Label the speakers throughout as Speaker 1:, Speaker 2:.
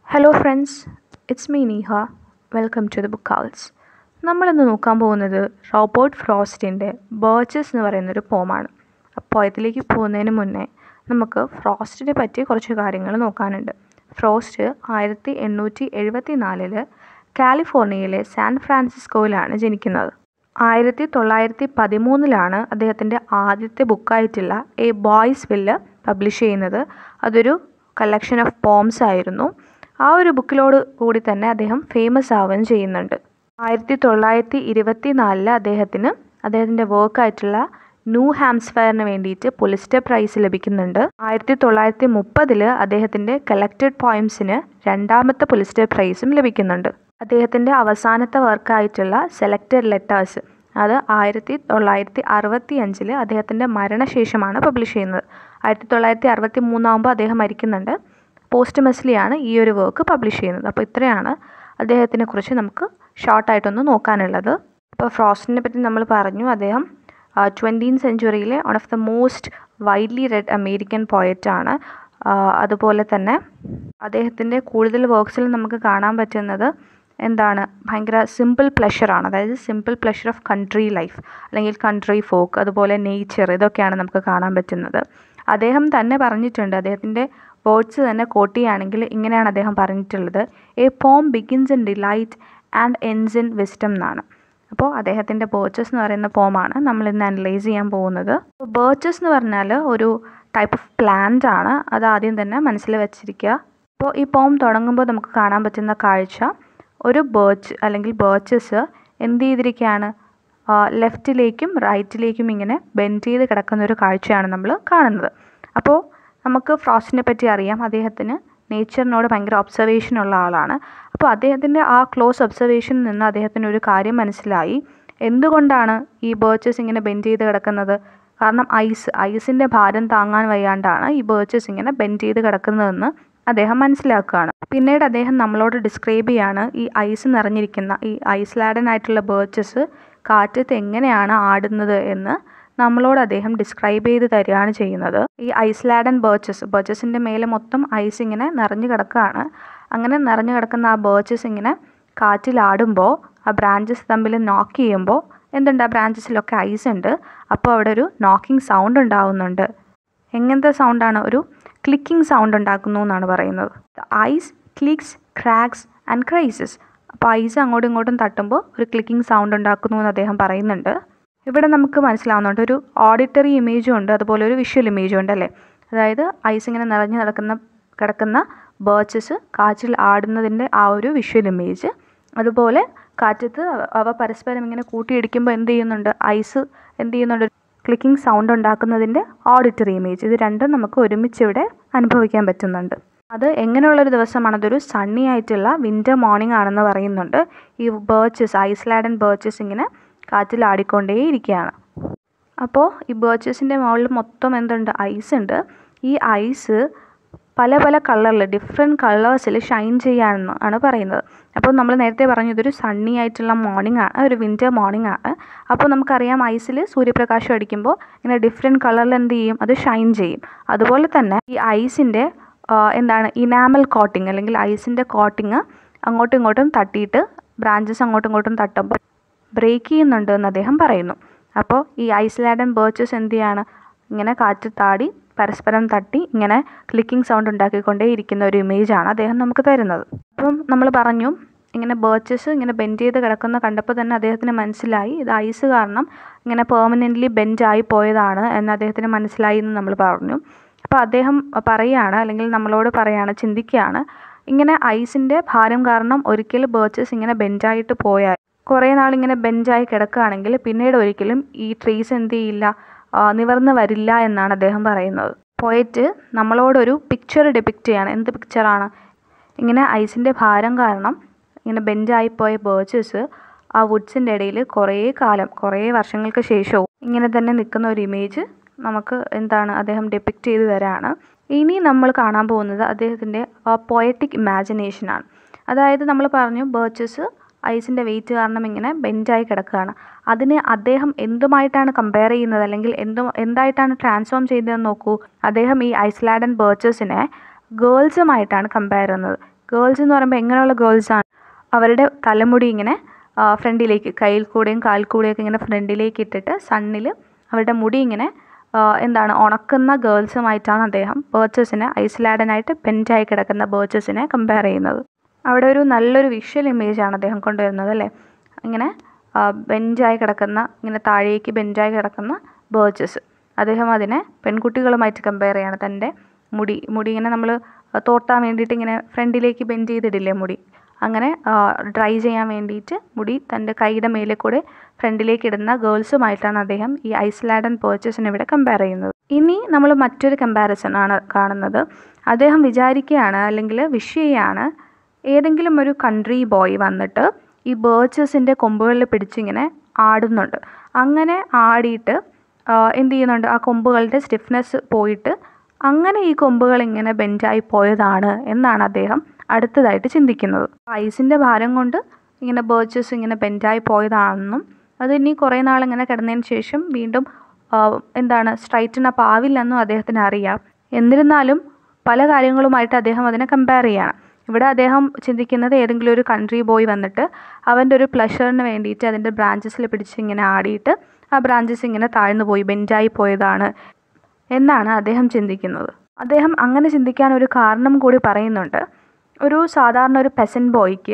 Speaker 1: hello friends it's me Neeha welcome to the book house നമ്മളിന്ന് നോക്കാൻ പോകുന്നത് റോബോട്ട് ഫ്രോസ്റ്റിൻ്റെ ബേർച്ചസ് എന്ന് പറയുന്നൊരു പോമാണ് അപ്പോൾ ഇതിലേക്ക് പോകുന്നതിന് മുന്നേ നമുക്ക് ഫ്രോസ്റ്റിനെ പറ്റി കുറച്ച് കാര്യങ്ങൾ നോക്കാനുണ്ട് ഫ്രോസ്റ്റ് ആയിരത്തി എണ്ണൂറ്റി എഴുപത്തി നാലില് കാലിഫോർണിയയിലെ സാൻ ഫ്രാൻസിസ്കോയിലാണ് ജനിക്കുന്നത് ആയിരത്തി തൊള്ളായിരത്തി പതിമൂന്നിലാണ് അദ്ദേഹത്തിൻ്റെ ആദ്യത്തെ ബുക്കായിട്ടുള്ള എ ബോയ്സ് വില്ല് പബ്ലിഷ് ചെയ്യുന്നത് അതൊരു കളക്ഷൻ ഓഫ് പോംസ് ആയിരുന്നു ആ ഒരു ബുക്കിലോട് കൂടി തന്നെ അദ്ദേഹം ഫേമസ് ആവുകയും ചെയ്യുന്നുണ്ട് ആയിരത്തി തൊള്ളായിരത്തി ഇരുപത്തി നാലില് അദ്ദേഹത്തിന് അദ്ദേഹത്തിൻ്റെ വർക്കായിട്ടുള്ള ന്യൂ ഹാംസ്ഫയറിന് വേണ്ടിയിട്ട് പുലിസ്റ്റർ പ്രൈസ് ലഭിക്കുന്നുണ്ട് ആയിരത്തി തൊള്ളായിരത്തി മുപ്പതിൽ അദ്ദേഹത്തിൻ്റെ കളക്റ്റഡ് പോയിംസിന് രണ്ടാമത്തെ പുലിസ്റ്റർ പ്രൈസും ലഭിക്കുന്നുണ്ട് അദ്ദേഹത്തിൻ്റെ അവസാനത്തെ വർക്കായിട്ടുള്ള സെലക്റ്റഡ് ലെറ്റേഴ്സ് അത് ആയിരത്തി തൊള്ളായിരത്തി അറുപത്തി അഞ്ചിൽ അദ്ദേഹത്തിൻ്റെ മരണശേഷമാണ് പബ്ലിഷ് ചെയ്യുന്നത് ആയിരത്തി തൊള്ളായിരത്തി അറുപത്തി മൂന്നാകുമ്പോൾ അദ്ദേഹം മരിക്കുന്നുണ്ട് പോസ്റ്റ്മസ്ലിയാണ് ഈ ഒരു വർക്ക് പബ്ലിഷ് ചെയ്യുന്നത് അപ്പോൾ ഇത്രയാണ് അദ്ദേഹത്തിനെ കുറിച്ച് നമുക്ക് ഷോർട്ടായിട്ടൊന്ന് നോക്കാനുള്ളത് അപ്പോൾ ഫ്രോസ്റ്റിനെ പറ്റി നമ്മൾ പറഞ്ഞു അദ്ദേഹം ട്വൻറ്റീൻ സെഞ്ച്വറിയിലെ one of the most widely read American പോയറ്റാണ് അതുപോലെ തന്നെ അദ്ദേഹത്തിൻ്റെ കൂടുതൽ വർക്ക്സിൽ നമുക്ക് കാണാൻ പറ്റുന്നത് എന്താണ് ഭയങ്കര സിമ്പിൾ പ്ലഷറാണ് അതായത് simple pleasure of country life അല്ലെങ്കിൽ കൺട്രി ഫോക്ക് അതുപോലെ നേച്ചർ ഇതൊക്കെയാണ് നമുക്ക് കാണാൻ പറ്റുന്നത് അദ്ദേഹം തന്നെ പറഞ്ഞിട്ടുണ്ട് അദ്ദേഹത്തിൻ്റെ വേർഡ്സ് തന്നെ കോട്ട് ചെയ്യുകയാണെങ്കിൽ ഇങ്ങനെയാണ് അദ്ദേഹം പറഞ്ഞിട്ടുള്ളത് a poem begins in delight and ends in wisdom എന്നാണ് അപ്പോൾ അദ്ദേഹത്തിൻ്റെ ബേർച്ചസ് എന്ന് പറയുന്ന പോമാണ് നമ്മൾ ഇന്ന് അനലൈസ് ചെയ്യാൻ പോകുന്നത് ബേർച്ചസ് എന്ന് പറഞ്ഞാൽ ഒരു ടൈപ്പ് ഓഫ് പ്ലാന്റ് ആണ് അത് ആദ്യം തന്നെ മനസ്സിൽ വെച്ചിരിക്കുക അപ്പോൾ ഈ പോം തുടങ്ങുമ്പോൾ നമുക്ക് കാണാൻ പറ്റുന്ന കാഴ്ച ഒരു ബേർച്ച് അല്ലെങ്കിൽ ബേർച്ചസ് എന്ത് ചെയ്തിരിക്കുകയാണ് ലെഫ്റ്റിലേക്കും റൈറ്റിലേക്കും ഇങ്ങനെ ബെൻഡ് ചെയ്ത് കിടക്കുന്ന ഒരു കാഴ്ചയാണ് നമ്മൾ കാണുന്നത് അപ്പോൾ നമുക്ക് ഫ്രോസ്റ്റിനെ പറ്റി അറിയാം അദ്ദേഹത്തിന് നേച്ചറിനോട് ഭയങ്കര ഒബ്സർവേഷൻ ഉള്ള ആളാണ് അപ്പോൾ അദ്ദേഹത്തിൻ്റെ ആ ക്ലോസ് ഒബ്സർവേഷനിൽ നിന്ന് അദ്ദേഹത്തിന് ഒരു കാര്യം മനസ്സിലായി എന്തുകൊണ്ടാണ് ഈ ബേർച്ചസ് ഇങ്ങനെ ബെൻഡ് ചെയ്ത് കിടക്കുന്നത് കാരണം ഐസ് ഐസിൻ്റെ ഭാരം താങ്ങാൻ വയ്യാണ്ടാണ് ഈ ബേർച്ചസ് ഇങ്ങനെ ബെൻഡ് ചെയ്ത് കിടക്കുന്നതെന്ന് അദ്ദേഹം മനസ്സിലാക്കുകയാണ് പിന്നീട് അദ്ദേഹം നമ്മളോട് ഡിസ്ക്രൈബ് ചെയ്യാണ് ഈ ഐസ് നിറഞ്ഞിരിക്കുന്ന ഈ ഐസ്ലാഡൻ ആയിട്ടുള്ള ബേർച്ചസ് കാറ്റത്ത് എങ്ങനെയാണ് ആടുന്നത് എന്ന് നമ്മളോട് അദ്ദേഹം ഡിസ്ക്രൈബ് ചെയ്ത് തരികയാണ് ചെയ്യുന്നത് ഈ ഐസ്ലാഡൻ ബേർച്ചസ് ബേർച്ചസിൻ്റെ മേലെ മൊത്തം ഐസ് ഇങ്ങനെ നിറഞ്ഞു കിടക്കുകയാണ് അങ്ങനെ നിറഞ്ഞു കിടക്കുന്ന ആ ബേർച്ചസ് ഇങ്ങനെ കാറ്റിലാടുമ്പോൾ ആ ബ്രാഞ്ചസ് തമ്മിൽ നോക്ക് ചെയ്യുമ്പോൾ എന്തുണ്ട് ആ ബ്രാഞ്ചസിലൊക്കെ ഐസ് ഉണ്ട് അപ്പോൾ അവിടെ ഒരു നോക്കിംഗ് സൗണ്ട് ഉണ്ടാവുന്നുണ്ട് എങ്ങനത്തെ സൗണ്ടാണ് ഒരു ക്ലിക്കിംഗ് സൗണ്ട് ഉണ്ടാക്കുന്നു എന്നാണ് പറയുന്നത് ice clicks cracks and crazes അപ്പോൾ ഐസ് അങ്ങോട്ടും ഇങ്ങോട്ടും തട്ടുമ്പോൾ ഒരു ക്ലിക്കിംഗ് സൗണ്ട് ഉണ്ടാക്കുന്നു എന്ന് അദ്ദേഹം പറയുന്നുണ്ട് ഇവിടെ നമുക്ക് മനസ്സിലാവുന്നുണ്ട് ഒരു ഓഡിറ്ററി ഇമേജും ഉണ്ട് അതുപോലെ ഒരു വിഷ്വൽ ഇമേജും ഉണ്ട് അല്ലേ അതായത് ഐസ് ഇങ്ങനെ നിറഞ്ഞു നടക്കുന്ന കിടക്കുന്ന ബേർച്ചസ് കാറ്റിൽ ആടുന്നതിൻ്റെ ആ ഒരു വിഷ്വൽ ഇമേജ് അതുപോലെ കാറ്റത്ത് അവ പരസ്പരം ഇങ്ങനെ കൂട്ടിയിടിക്കുമ്പോൾ എന്ത് ചെയ്യുന്നുണ്ട് ഐസ് എന്ത് ചെയ്യുന്നുണ്ട് ക്ലിക്കിംഗ് സൗണ്ട് ഉണ്ടാക്കുന്നതിൻ്റെ ഓഡിറ്ററി ഇമേജ് ഇത് രണ്ടും നമുക്ക് ഒരുമിച്ച് ഇവിടെ അനുഭവിക്കാൻ പറ്റുന്നുണ്ട് അത് എങ്ങനെയുള്ളൊരു ദിവസമാണ് അതൊരു സണ്ണി ആയിട്ടുള്ള വിൻ്റർ മോർണിംഗ് ആണെന്ന് പറയുന്നുണ്ട് ഈ ബേർച്ചസ് ഐസ്ലാൻഡ് ബേർച്ചസ് ഇങ്ങനെ കാറ്റിൽ ആടിക്കൊണ്ടേ ഇരിക്കുകയാണ് അപ്പോൾ ഈ ബേർച്ചസിൻ്റെ മുകളിൽ മൊത്തം എന്തുണ്ട് ഐസ് ഉണ്ട് ഈ ഐസ് പല പല കളറിൽ ഡിഫറെൻറ്റ് കളേഴ്സിൽ ഷൈൻ ചെയ്യാമെന്ന് ആണ് പറയുന്നത് അപ്പോൾ നമ്മൾ നേരത്തെ പറഞ്ഞു ഇതൊരു സണ്ണി ആയിട്ടുള്ള മോർണിംഗ് ആണ് ഒരു വിൻ്റർ മോർണിംഗ് ആണ് അപ്പോൾ നമുക്കറിയാം ഐസിൽ സൂര്യപ്രകാശം അടിക്കുമ്പോൾ ഇങ്ങനെ ഡിഫറെൻറ്റ് കളറിൽ എന്ത് ചെയ്യും അത് ഷൈൻ ചെയ്യും അതുപോലെ തന്നെ ഈ ഐസിൻ്റെ എന്താണ് ഇനാമൽ കോട്ടിങ് അല്ലെങ്കിൽ ഐസിൻ്റെ കോട്ടിങ് അങ്ങോട്ടും ഇങ്ങോട്ടും തട്ടിയിട്ട് ബ്രാഞ്ചസ് അങ്ങോട്ടും ഇങ്ങോട്ടും തട്ടുമ്പോൾ ബ്രേക്ക് ചെയ്യുന്നുണ്ട് എന്ന് അദ്ദേഹം പറയുന്നു അപ്പോൾ ഈ ഐസ്ലാൻഡൻ ബേർച്ചസ് എന്ത് ചെയ്യാണ് ഇങ്ങനെ കാറ്റ് താടി പരസ്പരം തട്ടി ഇങ്ങനെ ക്ലിക്കിംഗ് സൗണ്ട് ഉണ്ടാക്കിക്കൊണ്ടേ ഇരിക്കുന്ന ഒരു ഇമേജാണ് അദ്ദേഹം നമുക്ക് തരുന്നത് അപ്പം നമ്മൾ പറഞ്ഞു ഇങ്ങനെ ബേർച്ചസ് ഇങ്ങനെ ബെൻഡ് ചെയ്ത് കിടക്കുന്ന കണ്ടപ്പോൾ തന്നെ അദ്ദേഹത്തിന് മനസ്സിലായി ഇത് ഐസ് കാരണം ഇങ്ങനെ പെർമനൻ്റ്ലി ബെൻഡായി പോയതാണ് എന്ന് അദ്ദേഹത്തിന് മനസ്സിലായി എന്ന് നമ്മൾ പറഞ്ഞു അപ്പോൾ അദ്ദേഹം പറയുകയാണ് അല്ലെങ്കിൽ നമ്മളോട് പറയുകയാണ് ചിന്തിക്കുകയാണ് ഇങ്ങനെ ഐസിൻ്റെ ഭാരം കാരണം ഒരിക്കൽ ബേർച്ചസ് ഇങ്ങനെ ബെൻഡായിട്ട് പോയാൽ കുറേ നാളിങ്ങനെ ബെഞ്ചായി കിടക്കുകയാണെങ്കിൽ പിന്നീട് ഒരിക്കലും ഈ ട്രീസ് എന്ത് ചെയ്യില്ല നിവർന്ന് വരില്ല എന്നാണ് അദ്ദേഹം പറയുന്നത് പോയിട്ട് നമ്മളോടൊരു പിക്ചർ ഡെപിക്റ്റ് ചെയ്യാണ് എന്ത് പിക്ചറാണ് ഇങ്ങനെ ഐസിൻ്റെ ഭാരം കാരണം ഇങ്ങനെ ബെഞ്ചായി പോയ ബേർച്ചസ് ആ വുഡ്സിൻ്റെ ഇടയിൽ കുറേ കാലം കുറേ വർഷങ്ങൾക്ക് ശേഷവും ഇങ്ങനെ തന്നെ നിൽക്കുന്ന ഒരു ഇമേജ് നമുക്ക് എന്താണ് അദ്ദേഹം ഡെപിക്റ്റ് ചെയ്ത് തരാണ് ഇനി നമ്മൾ കാണാൻ പോകുന്നത് അദ്ദേഹത്തിൻ്റെ പോയറ്റിക് ഇമാജിനേഷനാണ് അതായത് നമ്മൾ പറഞ്ഞു ബേർച്ചസ് ഐസിൻ്റെ വെയിറ്റ് കാരണം ഇങ്ങനെ ബെൻഡായി കിടക്കുകയാണ് അതിനെ അദ്ദേഹം എന്തുമായിട്ടാണ് കമ്പയർ ചെയ്യുന്നത് അല്ലെങ്കിൽ എന്തു എന്തായിട്ടാണ് ട്രാൻസ്ഫോം ചെയ്തതെന്ന് നോക്കൂ അദ്ദേഹം ഈ ഐസ്ലാൻഡൻ ബേർച്ചസിനെ ഗേൾസുമായിട്ടാണ് കമ്പയർ ചെയ്യുന്നത് ഗേൾസ് എന്ന് പറയുമ്പോൾ എങ്ങനെയുള്ള ഗേൾസാണ് അവരുടെ തലമുടി ഇങ്ങനെ ഫ്രണ്ടിലേക്ക് കയ്യിൽ കൂടെയും കാൽ കൂടെയൊക്കെ ഇങ്ങനെ ഫ്രണ്ടിലേക്ക് ഇട്ടിട്ട് സണ്ണിൽ അവരുടെ മുടി ഇങ്ങനെ എന്താണ് ഉണക്കുന്ന ഗേൾസുമായിട്ടാണ് അദ്ദേഹം ബേർച്ചസിനെ ഐസ്ലാൻഡനായിട്ട് ബെഞ്ചായി കിടക്കുന്ന ബേർച്ചസിനെ കമ്പയർ ചെയ്യുന്നത് അവിടെ ഒരു നല്ലൊരു വിഷ്വൽ ഇമേജാണ് അദ്ദേഹം കൊണ്ടുവരുന്നത് അല്ലേ ഇങ്ങനെ ബെഞ്ചായി കിടക്കുന്ന ഇങ്ങനെ താഴേക്ക് ബെഞ്ചായി കിടക്കുന്ന ബേർച്ചസ് അദ്ദേഹം അതിനെ പെൺകുട്ടികളുമായിട്ട് കമ്പയർ ചെയ്യാണ് തൻ്റെ മുടി മുടി ഇങ്ങനെ നമ്മൾ തോർത്താൻ വേണ്ടിയിട്ട് ഇങ്ങനെ ഫ്രണ്ടിലേക്ക് ബെൻഡ് ചെയ്തിടില്ലേ മുടി അങ്ങനെ ഡ്രൈ ചെയ്യാൻ വേണ്ടിയിട്ട് മുടി തൻ്റെ കൈയുടെ മേലെ കൂടെ ഫ്രണ്ടിലേക്ക് ഇടുന്ന ഗേൾസുമായിട്ടാണ് അദ്ദേഹം ഈ ഐസ്ലാൻഡൻ പേർച്ചസിനെ ഇവിടെ കമ്പയർ ചെയ്യുന്നത് ഇനി നമ്മൾ മറ്റൊരു കമ്പാരിസൺ ആണ് കാണുന്നത് അദ്ദേഹം വിചാരിക്കുകയാണ് അല്ലെങ്കിൽ വിഷ് ചെയ്യുകയാണ് ഏതെങ്കിലും ഒരു കൺട്രി ബോയ് വന്നിട്ട് ഈ ബേർച്ചസിൻ്റെ കൊമ്പുകളിൽ പിടിച്ചിങ്ങനെ ആടുന്നുണ്ട് അങ്ങനെ ആടിയിട്ട് എന്ത് ചെയ്യുന്നുണ്ട് ആ കൊമ്പുകളുടെ സ്റ്റിഫ്നെസ് പോയിട്ട് അങ്ങനെ ഈ കൊമ്പുകൾ ഇങ്ങനെ ബെഞ്ചായി പോയതാണ് എന്നാണ് അദ്ദേഹം അടുത്തതായിട്ട് ചിന്തിക്കുന്നത് ഐസിൻ്റെ ഭാരം കൊണ്ട് ഇങ്ങനെ ബേർച്ചസ് ഇങ്ങനെ ബെഞ്ചായി പോയതാണെന്നും അത് ഇനി കുറേ നാൾ ഇങ്ങനെ കിടന്നതിന് ശേഷം വീണ്ടും എന്താണ് സ്ട്രൈറ്റൻ അപ്പ് ആവില്ലെന്നും അദ്ദേഹത്തിന് അറിയാം എന്നിരുന്നാലും പല കാര്യങ്ങളുമായിട്ട് അദ്ദേഹം അതിനെ കമ്പയർ ചെയ്യണം ഇവിടെ അദ്ദേഹം ചിന്തിക്കുന്നത് ഏതെങ്കിലും ഒരു കൺട്രി ബോയ് വന്നിട്ട് അവൻ്റെ ഒരു പ്ലഷറിന് വേണ്ടിയിട്ട് അതിൻ്റെ ബ്രാഞ്ചസിൽ പിടിച്ച് ഇങ്ങനെ ആടിയിട്ട് ആ ബ്രാഞ്ചസ് ഇങ്ങനെ താഴ്ന്നു പോയി ബെഞ്ചായി പോയതാണ് എന്നാണ് അദ്ദേഹം ചിന്തിക്കുന്നത് അദ്ദേഹം അങ്ങനെ ചിന്തിക്കാൻ ഒരു കാരണം കൂടി പറയുന്നുണ്ട് ഒരു സാധാരണ ഒരു പെസൻ ബോയ്ക്ക്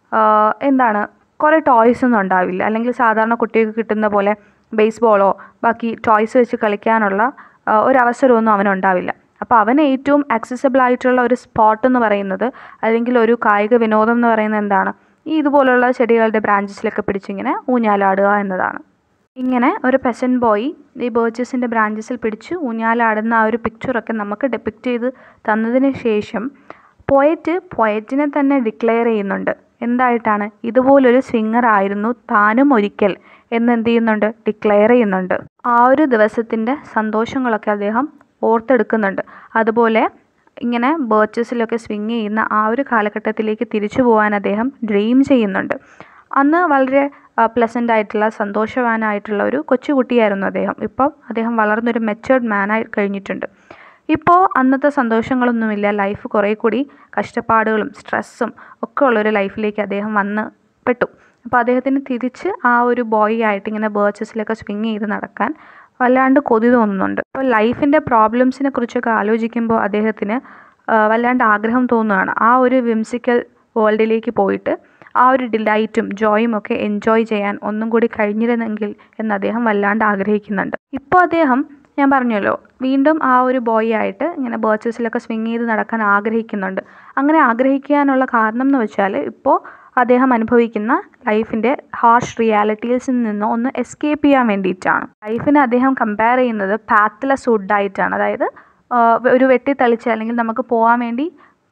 Speaker 1: എന്താണ് കുറേ ടോയ്സ് ഒന്നും ഉണ്ടാവില്ല അല്ലെങ്കിൽ സാധാരണ കുട്ടികൾക്ക് കിട്ടുന്ന പോലെ ബേസ്ബോളോ ബാക്കി ടോയ്സ് വെച്ച് കളിക്കാനുള്ള ഒരവസരമൊന്നും അവനുണ്ടാവില്ല അപ്പോൾ അവന് ഏറ്റവും ആക്സസിബിൾ ആയിട്ടുള്ള ഒരു സ്പോട്ട് എന്ന് പറയുന്നത് അല്ലെങ്കിൽ ഒരു കായിക വിനോദം എന്ന് പറയുന്നത് എന്താണ് ഈ ഇതുപോലുള്ള ചെടികളുടെ ബ്രാഞ്ചസിലൊക്കെ പിടിച്ചിങ്ങനെ ഊഞ്ഞാലാടുക എന്നതാണ് ഇങ്ങനെ ഒരു പെസൻ ബോയ് ഈ ബേർച്ചസിൻ്റെ ബ്രാഞ്ചസിൽ പിടിച്ച് ഊഞ്ഞാലാടുന്ന ആ ഒരു പിക്ചറൊക്കെ നമുക്ക് ഡെപ്പിക്റ്റ് ചെയ്ത് തന്നതിന് ശേഷം പോയറ്റ് പോയറ്റിനെ തന്നെ ഡിക്ലെയർ ചെയ്യുന്നുണ്ട് എന്തായിട്ടാണ് ഇതുപോലൊരു സിംഗർ ആയിരുന്നു താനും ഒരിക്കൽ എന്ന് എന്ത് ചെയ്യുന്നുണ്ട് ഡിക്ലെയർ ചെയ്യുന്നുണ്ട് ആ ഒരു ദിവസത്തിൻ്റെ സന്തോഷങ്ങളൊക്കെ അദ്ദേഹം ഓർത്തെടുക്കുന്നുണ്ട് അതുപോലെ ഇങ്ങനെ ബേർച്ചസിലൊക്കെ സ്വിങ് ചെയ്യുന്ന ആ ഒരു കാലഘട്ടത്തിലേക്ക് തിരിച്ചു പോകാൻ അദ്ദേഹം ഡ്രീം ചെയ്യുന്നുണ്ട് അന്ന് വളരെ പ്ലസൻ്റ് ആയിട്ടുള്ള സന്തോഷവാനായിട്ടുള്ള ഒരു കൊച്ചുകുട്ടിയായിരുന്നു അദ്ദേഹം ഇപ്പം അദ്ദേഹം വളർന്നൊരു മെച്ചേർഡ് മാനായി കഴിഞ്ഞിട്ടുണ്ട് ഇപ്പോൾ അന്നത്തെ സന്തോഷങ്ങളൊന്നുമില്ല ലൈഫ് കുറേ കൂടി കഷ്ടപ്പാടുകളും സ്ട്രെസ്സും ഒക്കെ ഉള്ളൊരു ലൈഫിലേക്ക് അദ്ദേഹം വന്ന് പെട്ടു അപ്പോൾ അദ്ദേഹത്തിന് തിരിച്ച് ആ ഒരു ബോയ് ആയിട്ട് ഇങ്ങനെ ബേർച്ചസിലൊക്കെ സ്വിങ് ചെയ്ത് നടക്കാൻ വല്ലാണ്ട് കൊതി തോന്നുന്നുണ്ട് അപ്പോൾ ലൈഫിൻ്റെ പ്രോബ്ലംസിനെ കുറിച്ചൊക്കെ ആലോചിക്കുമ്പോൾ അദ്ദേഹത്തിന് വല്ലാണ്ട് ആഗ്രഹം തോന്നുകയാണ് ആ ഒരു വിംസിക്കൽ വേൾഡിലേക്ക് പോയിട്ട് ആ ഒരു ഡിലൈറ്റും ജോയും ഒക്കെ എൻജോയ് ചെയ്യാൻ ഒന്നും കൂടി കഴിഞ്ഞിരുന്നെങ്കിൽ എന്ന് അദ്ദേഹം വല്ലാണ്ട് ആഗ്രഹിക്കുന്നുണ്ട് ഇപ്പോൾ അദ്ദേഹം ഞാൻ പറഞ്ഞല്ലോ വീണ്ടും ആ ഒരു ബോയ് ആയിട്ട് ഇങ്ങനെ ബേർച്ചസിലൊക്കെ സ്വിങ് ചെയ്ത് നടക്കാൻ ആഗ്രഹിക്കുന്നുണ്ട് അങ്ങനെ ആഗ്രഹിക്കാനുള്ള കാരണം എന്ന് വെച്ചാൽ ഇപ്പോൾ അദ്ദേഹം അനുഭവിക്കുന്ന ലൈഫിൻ്റെ ഹാർഷ് റിയാലിറ്റീസിൽ നിന്ന് ഒന്ന് എസ്കേപ്പ് ചെയ്യാൻ വേണ്ടിയിട്ടാണ് ലൈഫിനെ അദ്ദേഹം കമ്പയർ ചെയ്യുന്നത് പാത്ത്ലെസ് വുഡായിട്ടാണ് അതായത് ഒരു വെട്ടിത്തളിച്ച് അല്ലെങ്കിൽ നമുക്ക് പോകാൻ വേണ്ടി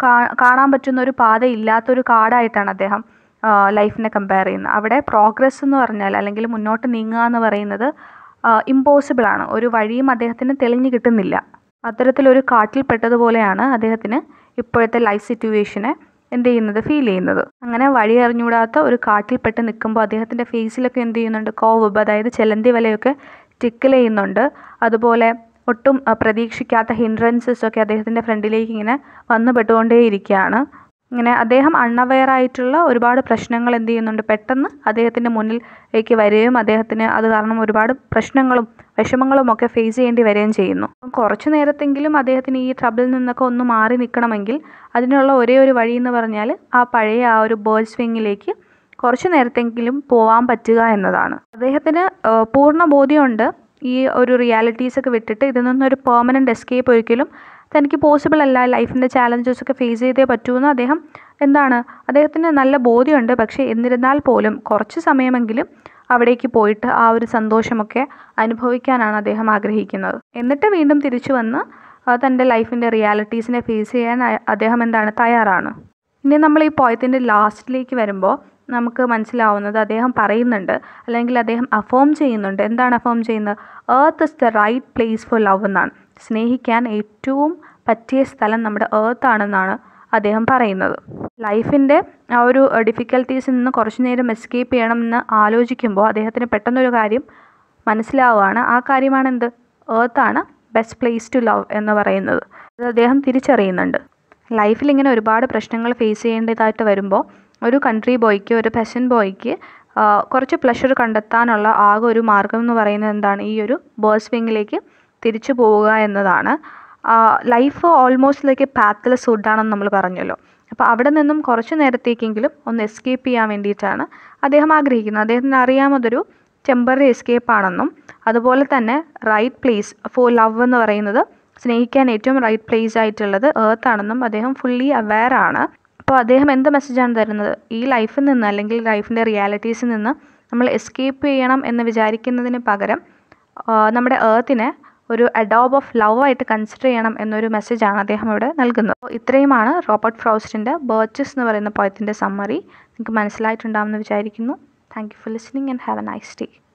Speaker 1: കാണാൻ പറ്റുന്ന ഒരു പാത ഇല്ലാത്തൊരു കാടായിട്ടാണ് അദ്ദേഹം ലൈഫിനെ കമ്പയർ ചെയ്യുന്നത് അവിടെ പ്രോഗ്രസ് എന്ന് പറഞ്ഞാൽ അല്ലെങ്കിൽ മുന്നോട്ട് നീങ്ങുക എന്ന് പറയുന്നത് ഇമ്പോസിബിൾ ആണ് ഒരു വഴിയും അദ്ദേഹത്തിന് തെളിഞ്ഞു കിട്ടുന്നില്ല അത്തരത്തിലൊരു കാട്ടിൽ പെട്ടതുപോലെയാണ് അദ്ദേഹത്തിന് ഇപ്പോഴത്തെ ലൈഫ് സിറ്റുവേഷനെ എന്ത് ചെയ്യുന്നത് ഫീൽ ചെയ്യുന്നത് അങ്ങനെ വഴി അറിഞ്ഞുകൂടാത്ത ഒരു കാട്ടിൽപ്പെട്ട് നിൽക്കുമ്പോൾ അദ്ദേഹത്തിൻ്റെ ഫേസിലൊക്കെ എന്ത് ചെയ്യുന്നുണ്ട് കോവബ് അതായത് ചെലന്തി വലയൊക്കെ ടിക്കിൾ ചെയ്യുന്നുണ്ട് അതുപോലെ ഒട്ടും പ്രതീക്ഷിക്കാത്ത ഹിൻഡ്രൻസസ് ഒക്കെ അദ്ദേഹത്തിൻ്റെ ഫ്രണ്ടിലേക്ക് ഇങ്ങനെ വന്നു പെട്ടുകൊണ്ടേയിരിക്കുകയാണ് ഇങ്ങനെ അദ്ദേഹം അൺഅവെയർ ആയിട്ടുള്ള ഒരുപാട് പ്രശ്നങ്ങൾ എന്ത് ചെയ്യുന്നുണ്ട് പെട്ടെന്ന് അദ്ദേഹത്തിൻ്റെ മുന്നിലേക്ക് വരികയും അദ്ദേഹത്തിന് അത് കാരണം ഒരുപാട് പ്രശ്നങ്ങളും വിഷമങ്ങളും ഒക്കെ ഫേസ് ചെയ്യേണ്ടി വരികയും ചെയ്യുന്നു കുറച്ചു നേരത്തെങ്കിലും അദ്ദേഹത്തിന് ഈ ട്രബിളിൽ നിന്നൊക്കെ ഒന്ന് മാറി നിൽക്കണമെങ്കിൽ അതിനുള്ള ഒരേ ഒരു വഴി എന്ന് പറഞ്ഞാൽ ആ പഴയ ആ ഒരു ബേർഡ് സ്വിങ്ങിലേക്ക് കുറച്ചു നേരത്തെങ്കിലും പോകാൻ പറ്റുക എന്നതാണ് അദ്ദേഹത്തിന് പൂർണ്ണ ബോധ്യമുണ്ട് ഈ ഒരു റിയാലിറ്റീസൊക്കെ വിട്ടിട്ട് ഇതിൽ നിന്നൊരു പെർമനൻറ്റ് എസ്കേപ്പ് ഒരിക്കലും തനിക്ക് പോസിബിൾ അല്ല ലൈഫിൻ്റെ ചാലഞ്ചസ് ഒക്കെ ഫേസ് ചെയ്തേ പറ്റൂന്ന് അദ്ദേഹം എന്താണ് അദ്ദേഹത്തിന് നല്ല ബോധ്യമുണ്ട് പക്ഷേ എന്നിരുന്നാൽ പോലും കുറച്ച് സമയമെങ്കിലും അവിടേക്ക് പോയിട്ട് ആ ഒരു സന്തോഷമൊക്കെ അനുഭവിക്കാനാണ് അദ്ദേഹം ആഗ്രഹിക്കുന്നത് എന്നിട്ട് വീണ്ടും തിരിച്ചു വന്ന് തൻ്റെ ലൈഫിൻ്റെ റിയാലിറ്റീസിനെ ഫേസ് ചെയ്യാൻ അദ്ദേഹം എന്താണ് തയ്യാറാണ് ഇനി നമ്മൾ ഈ പോയത്തിൻ്റെ ലാസ്റ്റിലേക്ക് വരുമ്പോൾ നമുക്ക് മനസ്സിലാവുന്നത് അദ്ദേഹം പറയുന്നുണ്ട് അല്ലെങ്കിൽ അദ്ദേഹം അഫേം ചെയ്യുന്നുണ്ട് എന്താണ് അഫേം ചെയ്യുന്നത് earth is the right place for love എന്നാണ് സ്നേഹിക്കാൻ ഏറ്റവും പറ്റിയ സ്ഥലം നമ്മുടെ ഏർത്ത് ആണെന്നാണ് അദ്ദേഹം പറയുന്നത് ലൈഫിൻ്റെ ആ ഒരു ഡിഫിക്കൽട്ടീസിൽ നിന്ന് കുറച്ചു നേരം എസ്കേപ്പ് ചെയ്യണമെന്ന് ആലോചിക്കുമ്പോൾ അദ്ദേഹത്തിന് പെട്ടെന്നൊരു കാര്യം മനസ്സിലാവുകയാണ് ആ കാര്യമാണ് എന്ത് ഏർത്താണ് ബെസ്റ്റ് പ്ലേസ് ടു ലവ് എന്ന് പറയുന്നത് അത് അദ്ദേഹം തിരിച്ചറിയുന്നുണ്ട് ലൈഫിൽ ഇങ്ങനെ ഒരുപാട് പ്രശ്നങ്ങൾ ഫേസ് ചെയ്യേണ്ടതായിട്ട് വരുമ്പോൾ ഒരു കൺട്രി ബോയ്ക്ക് ഒരു പെസൻ ബോയ്ക്ക് കുറച്ച് പ്ലഷർ കണ്ടെത്താനുള്ള ആകെ ഒരു മാർഗം എന്ന് പറയുന്നത് എന്താണ് ഈ ഒരു ബേഴ്സ് വിങ്ങിലേക്ക് തിരിച്ചു പോവുക എന്നതാണ് ലൈഫ് ഓൾമോസ്റ്റ് ലൈക്ക് പാത്ത്ലെസ് ഫുഡാണെന്ന് നമ്മൾ പറഞ്ഞല്ലോ അപ്പോൾ അവിടെ നിന്നും കുറച്ച് നേരത്തേക്കെങ്കിലും ഒന്ന് എസ്കേപ്പ് ചെയ്യാൻ വേണ്ടിയിട്ടാണ് അദ്ദേഹം ആഗ്രഹിക്കുന്നത് അദ്ദേഹത്തിന് അറിയാമതൊരു ടെമ്പററി എസ്കേപ്പ് ആണെന്നും അതുപോലെ തന്നെ റൈറ്റ് പ്ലേസ് ഫോർ ലവ് എന്ന് പറയുന്നത് സ്നേഹിക്കാൻ ഏറ്റവും റൈറ്റ് പ്ലേസ് ആയിട്ടുള്ളത് എർത്ത് ആണെന്നും അദ്ദേഹം ഫുള്ളി അവെയർ ആണ് അപ്പോൾ അദ്ദേഹം എന്ത് മെസ്സേജാണ് തരുന്നത് ഈ ലൈഫിൽ നിന്ന് അല്ലെങ്കിൽ ലൈഫിൻ്റെ റിയാലിറ്റീസിൽ നിന്ന് നമ്മൾ എസ്കേപ്പ് ചെയ്യണം എന്ന് വിചാരിക്കുന്നതിന് പകരം നമ്മുടെ ഏർത്തിനെ ഒരു അഡോബ് ഓഫ് ലവ് ആയിട്ട് കൺസിഡർ ചെയ്യണം എന്നൊരു മെസ്സേജാണ് അദ്ദേഹം ഇവിടെ നൽകുന്നത് അപ്പോൾ ഇത്രയുമാണ് റോബർട്ട് ഫ്രോസ്റ്റിൻ്റെ ബേർച്ചസ് എന്ന് പറയുന്ന പോയത്തിൻ്റെ സമ്മറി നിങ്ങൾക്ക് മനസ്സിലായിട്ടുണ്ടാകുമെന്ന് വിചാരിക്കുന്നു thank you for listening and have a nice day